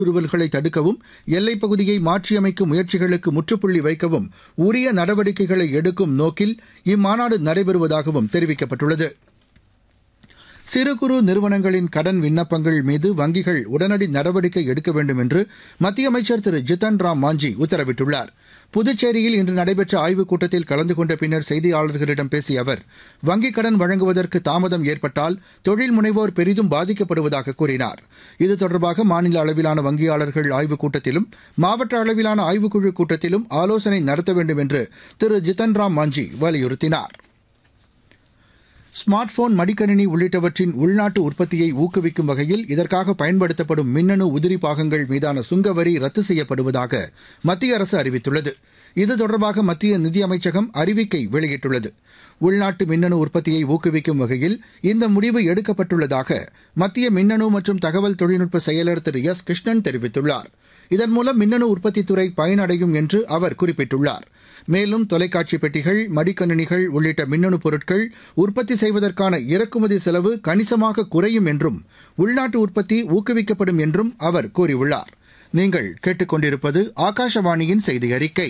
ஊடுருவல்களை தடுக்கவும் எல்லைப் பகுதியை மாற்றியமைக்கும் முயற்சிகளுக்கு முற்றுப்புள்ளி வைக்கவும் உரிய நடவடிக்கைகளை எடுக்கும் நோக்கில் இம்மாநாடு நடைபெறுவதாகவும் தெரிவிக்கப்பட்டுள்ளது சிறு குறு நிறுவனங்களின் கடன் விண்ணப்பங்கள் மீது வங்கிகள் உடனடி நடவடிக்கை எடுக்க வேண்டும் என்று மத்திய அமைச்சர் திரு ஜித்தன் ராம் மாஞ்சி உத்தரவிட்டுள்ளார் புதுச்சேரியில் இன்று நடைபெற்ற ஆய்வுக் கூட்டத்தில் கலந்து கொண்ட பின்னர் செய்தியாளர்களிடம் பேசிய அவர் வங்கிக் கடன் வழங்குவதற்கு தாமதம் ஏற்பட்டால் தொழில் முனைவோர் பெரிதும் பாதிக்கப்படுவதாக கூறினார் இது தொடர்பாக மாநில அளவிலான வங்கியாளர்கள் ஆய்வுக் கூட்டத்திலும் மாவட்ட அளவிலான ஆய்வுக்குழு கூட்டத்திலும் ஆலோசனை நடத்த வேண்டும் என்று திரு ஜித்தன் ராம் மாஞ்சி வலியுறுத்தினார் ஸ்மார்ட் போன் மடிக்கணினி உள்ளிட்டவற்றின் உள்நாட்டு உற்பத்தியை ஊக்குவிக்கும் வகையில் இதற்காக பயன்படுத்தப்படும் மின்னணு உதிரி பாகங்கள் மீதான சுங்கவரி ரத்து செய்யப்படுவதாக மத்திய அரசு அறிவித்துள்ளது இது தொடர்பாக மத்திய நிதியமைச்சகம் அறிவிக்கை வெளியிட்டுள்ளது உள்நாட்டு மின்னணு உற்பத்தியை ஊக்குவிக்கும் வகையில் இந்த முடிவு எடுக்கப்பட்டுள்ளதாக மத்திய மின்னணு மற்றும் தகவல் தொழில்நுட்ப செயலர் திரு எஸ் கிருஷ்ணன் தெரிவித்துள்ளார் இதன் மூலம் மின்னணு உற்பத்தித்துறை பயனடையும் என்று அவர் குறிப்பிட்டுள்ளார் மேலும் தொலைக்காட்சி பெட்டிகள் மடிக்கணினிகள் உள்ளிட்ட மின்னணு பொருட்கள் உற்பத்தி செய்வதற்கான இறக்குமதி செலவு கணிசமாக குறையும் என்றும் உள்நாட்டு உற்பத்தி ஊக்குவிக்கப்படும் என்றும் அவர் கூறியுள்ளார் நீங்கள் கேட்டுக்கொண்டிருப்பது ஆகாஷவாணியின் செய்தி அறிக்கை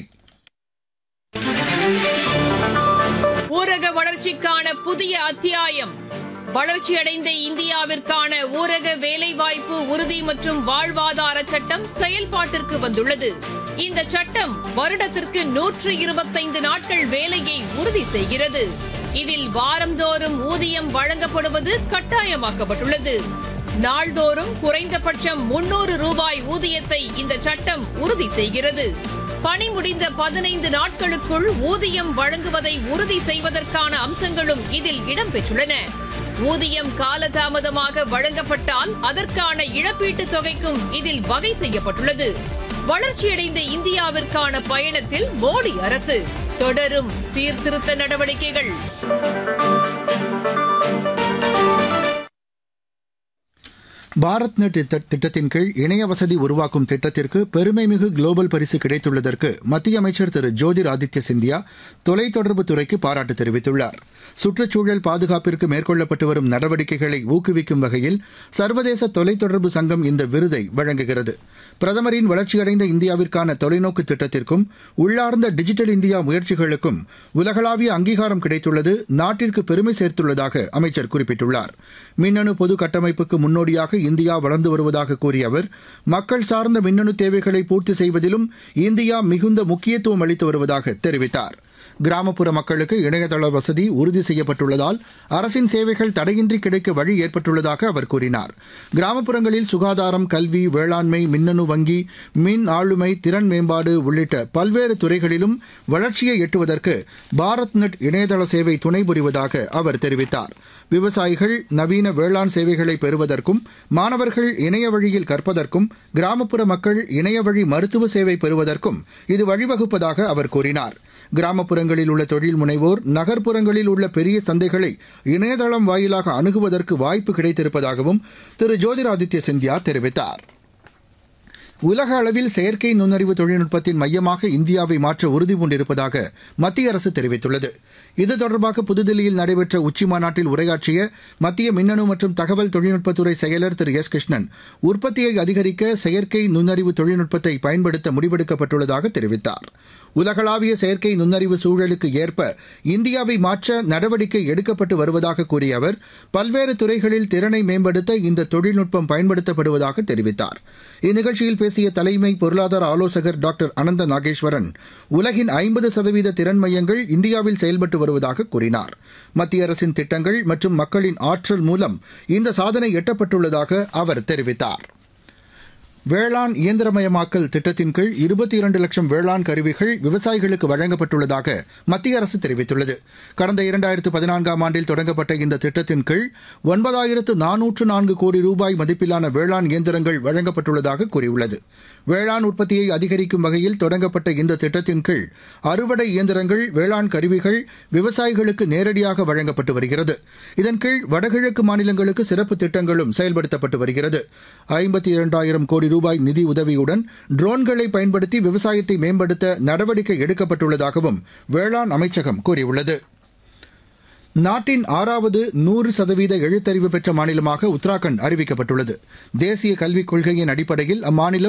ஊரக வளர்ச்சிக்கான புதிய அத்தியாயம் வளர்ச்சியடைந்த இந்தியாவிற்கான ஊரக வேலைவாய்ப்பு உறுதி மற்றும் வாழ்வாதார சட்டம் செயல்பாட்டிற்கு வந்துள்ளது இந்த சட்டம் வருடத்திற்கு நூற்று இருபத்தைந்து நாட்கள் வேலையை உறுதி செய்கிறது இதில் வாரந்தோறும் ஊதியம் வழங்கப்படுவது கட்டாயமாக்கப்பட்டுள்ளது நாள்தோறும் குறைந்தபட்சம் முன்னூறு ரூபாய் ஊதியத்தை இந்த சட்டம் உறுதி செய்கிறது பணி முடிந்த பதினைந்து நாட்களுக்குள் ஊதியம் வழங்குவதை உறுதி செய்வதற்கான அம்சங்களும் இதில் இடம்பெற்றுள்ளன ஊதியம் காலதாமதமாக வழங்கப்பட்டால் அதற்கான இழப்பீட்டுத் தொகைக்கும் இதில் வகை செய்யப்பட்டுள்ளது வளர்ச்சியடைந்த இந்தியாவிற்கான பயணத்தில் மோடி அரசு தொடரும் சீர்திருத்த நடவடிக்கைகள் பாரத் நெட் திட்ட- திட்டத்தின் கீழ் இணைய வசதி உருவாக்கும் திட்டத்திற்கு பெருமைமிகு குளோபல் பரிசு கிடைத்துள்ளதற்கு மத்திய அமைச்சர் திரு ஜோதிர் ஆதித்ய சிந்தியா தொலைத்தொடர்பு துறைக்கு பாராட்டு தெரிவித்துள்ளார் சுற்றுச்சூழல் பாதுகாப்பிற்கு மேற்கொள்ளப்பட்டு வரும் நடவடிக்கைகளை ஊக்குவிக்கும் வகையில் சர்வதேச தொலைத்தொடர்பு சங்கம் இந்த விருதை வழங்குகிறது பிரதமரின் வளர்ச்சியடைந்த இந்தியாவிற்கான தொலைநோக்கு திட்டத்திற்கும் உள்ளார்ந்த டிஜிட்டல் இந்தியா முயற்சிகளுக்கும் உலகளாவிய அங்கீகாரம் கிடைத்துள்ளது நாட்டிற்கு பெருமை சேர்த்துள்ளதாக அமைச்சர் குறிப்பிட்டுள்ளார் மின்னணு பொது கட்டமைப்புக்கு முன்னோடியாக இந்தியா வளர்ந்து வருவதாக கூறிய அவர் மக்கள் சார்ந்த மின்னணு தேவைகளை பூர்த்தி செய்வதிலும் இந்தியா மிகுந்த முக்கியத்துவம் அளித்து வருவதாக தெரிவித்தார் கிராமப்புற மக்களுக்கு இணையதள வசதி உறுதி செய்யப்பட்டுள்ளதால் அரசின் சேவைகள் தடையின்றி கிடைக்க வழி ஏற்பட்டுள்ளதாக அவர் கூறினார் கிராமப்புறங்களில் சுகாதாரம் கல்வி வேளாண்மை மின்னணு வங்கி மின் ஆளுமை திறன் மேம்பாடு உள்ளிட்ட பல்வேறு துறைகளிலும் வளர்ச்சியை எட்டுவதற்கு பாரத் நெட் இணையதள சேவை துணை புரிவதாக அவர் தெரிவித்தார் விவசாயிகள் நவீன வேளாண் சேவைகளை பெறுவதற்கும் மாணவர்கள் இணைய வழியில் கற்பதற்கும் கிராமப்புற மக்கள் இணைய வழி மருத்துவ சேவை பெறுவதற்கும் இது வழிவகுப்பதாக அவர் கூறினார் கிராமப்புறங்களில் உள்ள தொழில் முனைவோர் நகர்ப்புறங்களில் உள்ள பெரிய சந்தைகளை இணையதளம் வாயிலாக அணுகுவதற்கு வாய்ப்பு கிடைத்திருப்பதாகவும் திரு ஜோதிராதித்ய சிந்தியா தெரிவித்தார் உலக அளவில் செயற்கை நுண்ணறிவு தொழில்நுட்பத்தின் மையமாக இந்தியாவை மாற்ற உறுதி பூண்டிருப்பதாக மத்திய அரசு தெரிவித்துள்ளது இது தொடர்பாக புதுதில்லியில் நடைபெற்ற உச்சி மாநாட்டில் உரையாற்றிய மத்திய மின்னணு மற்றும் தகவல் தொழில்நுட்பத்துறை செயலர் திரு எஸ் கிருஷ்ணன் உற்பத்தியை அதிகரிக்க செயற்கை நுண்ணறிவு தொழில்நுட்பத்தை பயன்படுத்த முடிவெடுக்கப்பட்டுள்ளதாக தெரிவித்தார் உலகளாவிய செயற்கை நுண்ணறிவு சூழலுக்கு ஏற்ப இந்தியாவை மாற்ற நடவடிக்கை எடுக்கப்பட்டு வருவதாக கூறிய அவர் பல்வேறு துறைகளில் திறனை மேம்படுத்த இந்த தொழில்நுட்பம் பயன்படுத்தப்படுவதாக தெரிவித்தார் இந்நிகழ்ச்சியில் பேசிய தலைமை பொருளாதார ஆலோசகர் டாக்டர் அனந்த நாகேஸ்வரன் உலகின் ஐம்பது சதவீத திறன் மையங்கள் இந்தியாவில் செயல்பட்டு வருவதாக கூறினார் மத்திய அரசின் திட்டங்கள் மற்றும் மக்களின் ஆற்றல் மூலம் இந்த சாதனை எட்டப்பட்டுள்ளதாக அவர் தெரிவித்தார் வேளாண் இயந்திரமயமாக்கல் திட்டத்தின் கீழ் இருபத்தி இரண்டு லட்சம் வேளாண் கருவிகள் விவசாயிகளுக்கு வழங்கப்பட்டுள்ளதாக மத்திய அரசு தெரிவித்துள்ளது கடந்த இரண்டாயிரத்து பதினான்காம் ஆண்டில் தொடங்கப்பட்ட இந்த திட்டத்தின் கீழ் ஒன்பதாயிரத்து நானூற்று நான்கு கோடி ரூபாய் மதிப்பிலான வேளாண் இயந்திரங்கள் வழங்கப்பட்டுள்ளதாக கூறியுள்ளது வேளாண் உற்பத்தியை அதிகரிக்கும் வகையில் தொடங்கப்பட்ட இந்த திட்டத்தின் கீழ் அறுவடை இயந்திரங்கள் வேளாண் கருவிகள் விவசாயிகளுக்கு நேரடியாக வழங்கப்பட்டு வருகிறது இதன் கீழ் வடகிழக்கு மாநிலங்களுக்கு சிறப்பு திட்டங்களும் செயல்படுத்தப்பட்டு வருகிறது ஐம்பத்தி இரண்டாயிரம் கோடி ரூபாய் நிதி உதவியுடன் ட்ரோன்களை பயன்படுத்தி விவசாயத்தை மேம்படுத்த நடவடிக்கை எடுக்கப்பட்டுள்ளதாகவும் வேளாண் அமைச்சகம் கூறியுள்ளது நாட்டின் ஆறாவது நூறு சதவீத எழுத்தறிவு பெற்ற மாநிலமாக உத்தராகண்ட் அறிவிக்கப்பட்டுள்ளது தேசிய கல்விக் கொள்கையின் அடிப்படையில் அம்மாநிலம்